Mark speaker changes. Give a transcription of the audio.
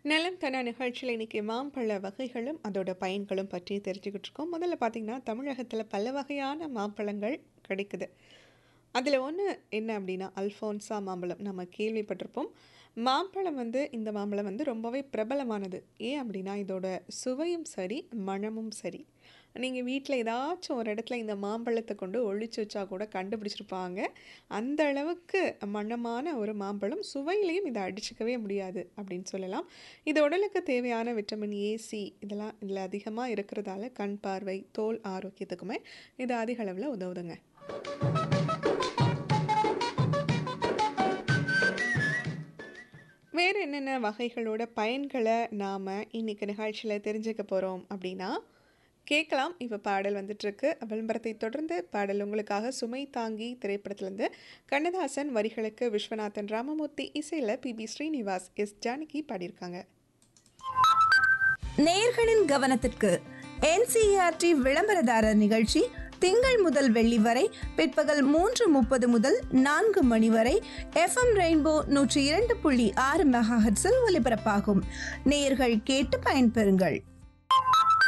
Speaker 1: நலம் தன நிகழ்ச்சியில் இன்னைக்கு மாம்பழ வகைகளும் அதோட பயன்களும் பற்றி தெரிஞ்சுக்கிட்டு இருக்கோம் முதல்ல பார்த்தீங்கன்னா தமிழகத்தில் பல வகையான மாம்பழங்கள் கிடைக்குது அதில் ஒன்று என்ன அப்படின்னா அல்ஃபோன்சா மாம்பழம் நம்ம கேள்விப்பட்டிருப்போம் மாம்பழம் வந்து இந்த மாம்பழம் வந்து ரொம்பவே பிரபலமானது ஏன் அப்படின்னா இதோட சுவையும் சரி மணமும் சரி நீங்கள் வீட்டில் ஏதாச்சும் ஒரு இடத்துல இந்த மாம்பழத்தை கொண்டு ஒழிச்சு வச்சா கூட கண்டுபிடிச்சிருப்பாங்க அந்த அளவுக்கு மணமான ஒரு மாம்பழம் சுவையிலையும் இதை அடிச்சுக்கவே முடியாது அப்படின்னு சொல்லலாம் இது உடலுக்கு தேவையான விட்டமின் ஏ சி இதெல்லாம் இதில் அதிகமாக இருக்கிறதால கண் பார்வை தோல் ஆரோக்கியத்துக்குமே இது அதிக அளவில் உதவுதுங்க வேறு என்னென்ன வகைகளோட பயன்களை நாம் இன்னைக்கு நிகழ்ச்சியில் தெரிஞ்சுக்க போகிறோம் அப்படின்னா கேட்கலாம் இப்போ பாடல் வந்துட்டுருக்கு விளம்பரத்தை தொடர்ந்து பாடல் உங்களுக்காக சுமை தாங்கி திரைப்படத்திலேருந்து கண்ணதாசன் வரிகளுக்கு விஸ்வநாதன் ராமமூர்த்தி இசையில் P B Srinivas S Janaki பாடியிருக்காங்க
Speaker 2: நேயர்களின் கவனத்திற்கு என்சிஆர்டி விளம்பரதாரர் நிகழ்ச்சி திங்கள் முதல் வெள்ளி வரை பிற்பகல் மூன்று முப்பது முதல் நான்கு மணி வரை எஃப்எம் ரெயின்போ நூற்றி இரண்டு புள்ளி ஆறு மெகாஹெட்ஸில் ஒலிபரப்பாகும் நேயர்கள் கேட்டு பயன்பெறுங்கள்